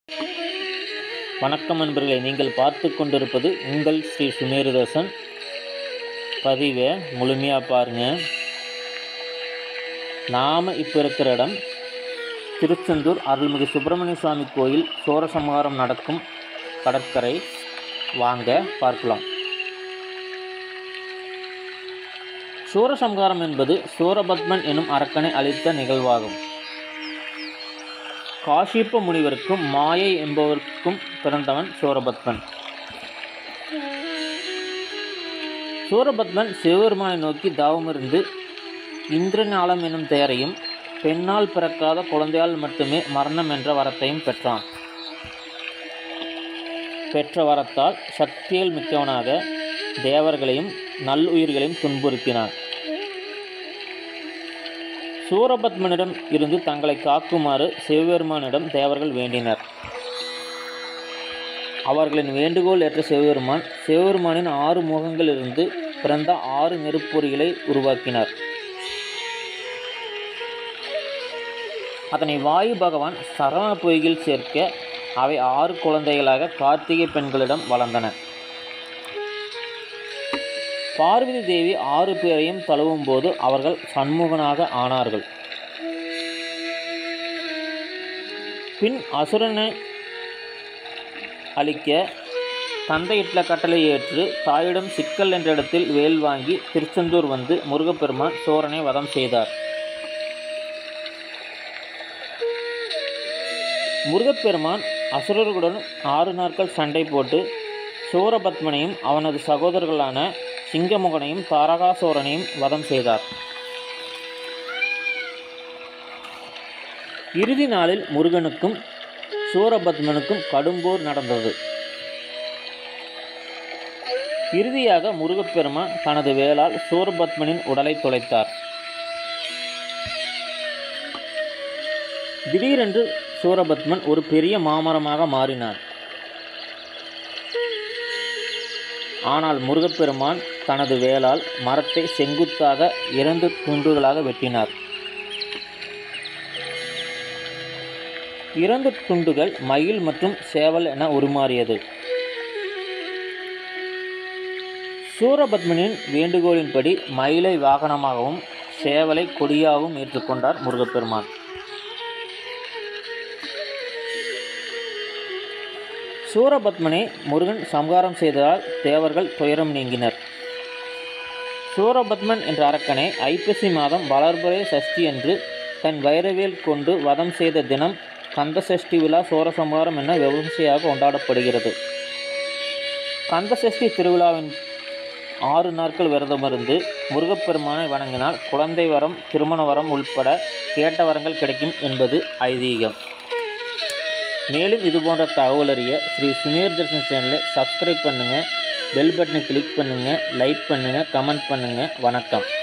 வணக்கம் நண்பர்களே நீங்கள் பார்த்து கொண்டிருப்பது உங்கள் ஸ்ரீ சுமேருதாசன் பதிவை முழுமையாக பாருங்கள் நாம் இப்போ இருக்கிற இடம் திருச்செந்தூர் அருள்மிகு சுப்பிரமணிய சுவாமி கோயில் சோரசம்ஹாரம் நடக்கும் கடற்கரை வாங்க பார்க்கலாம் சூரசம்ஹாரம் என்பது சூரபத்மன் எனும் அரக்கனை அளித்த நிகழ்வாகும் காஷிப்ப முனிவருக்கும் மாயை என்பவருக்கும் பிறந்தவன் சூரபத்மன் சூரபத்மன் சிவபெருமானை நோக்கி தவமிருந்து இந்திரநாளம் எனும் பெயரையும் பெண்ணால் பிறக்காத குழந்தையால் மட்டுமே மரணம் என்ற வரத்தையும் பெற்றான் பெற்ற வரத்தால் சக்தியில் மிக்கவனாக தேவர்களையும் நல்லுயிர்களையும் துன்புறுத்தினான் சூரபத்மனிடம் இருந்து தங்களை காக்குமாறு சிவபெருமானிடம் தேவர்கள் வேண்டினர் அவர்களின் வேண்டுகோள் ஏற்ற சிவபெருமான் சிவபெருமானின் ஆறு முகங்களிலிருந்து பிறந்த ஆறு நெருப்பொறிகளை உருவாக்கினார் அதனை வாயு பகவான் சரவண பொய்கில் சேர்க்க அவை ஆறு குழந்தைகளாக கார்த்திகை பெண்களிடம் வளர்ந்தன பார்வதி தேவி ஆறு பேரையும் தழுவும் போது அவர்கள் சண்முகனாக ஆனார்கள் பின் அசுரனை அழிக்க தந்தையிட்ட கட்டளை ஏற்று தாயிடம் சிக்கல் என்ற இடத்தில் வேல் வாங்கி திருச்செந்தூர் வந்து முருகப்பெருமான் சோரனை வதம் செய்தார் முருகப்பெருமான் அசுரர்களுடன் ஆறு நாட்கள் சண்டை போட்டு சூரபத்மனையும் அவனது சகோதரர்களான சிங்கமுகனையும் தாரகாசோரனையும் வதம் செய்தார் இறுதி நாளில் முருகனுக்கும் சூரபத்மனுக்கும் கடும்போர் நடந்தது இறுதியாக முருகப்பெருமான் தனது வேளால் சூரபத்மனின் உடலை துளைத்தார் திடீரென்று சூரபத்மன் ஒரு பெரிய மாமரமாக மாறினார் ஆனால் முருகப்பெருமான் தனது வேலால் மரத்தை செங்குத்தாக இரண்டு துண்டுகளாக வெட்டினார் இரண்டு துண்டுகள் மயில் மற்றும் சேவல் என உருமாறியது சூரபத்மனின் வேண்டுகோளின்படி மயிலை வாகனமாகவும் சேவலை கொடியாகவும் ஏற்றுக்கொண்டார் முருகப்பெருமான் சூரபத்மனை முருகன் சம்ஹாரம் செய்ததால் தேவர்கள் துயரம் நீங்கினர் சூரபத்மன் என்ற அரக்கனை ஐப்பசி மாதம் வளர்புரை சஷ்டி என்று தன் வைரவேல் கொண்டு வதம் செய்த தினம் கந்த சஷ்டி விழா சூரசம்ஹாரம் என விமர்சையாக கொண்டாடப்படுகிறது கந்த சஷ்டி திருவிழாவின் ஆறு நாட்கள் விரதமிருந்து முருகப்பெருமானை வணங்கினால் குழந்தை வரம் திருமண வரம் உள்பட கேட்ட வரங்கள் கிடைக்கும் என்பது ஐதீகம் மேலும் இது போன்ற தகவல் அறிய ஸ்ரீ சுமேர் தர்ஷன் சேனலை சப்ஸ்கிரைப் பண்ணுங்கள் பெல் பட்டனை கிளிக் பண்ணுங்கள் லைக் பண்ணுங்கள் கமெண்ட் பண்ணுங்கள் வணக்கம்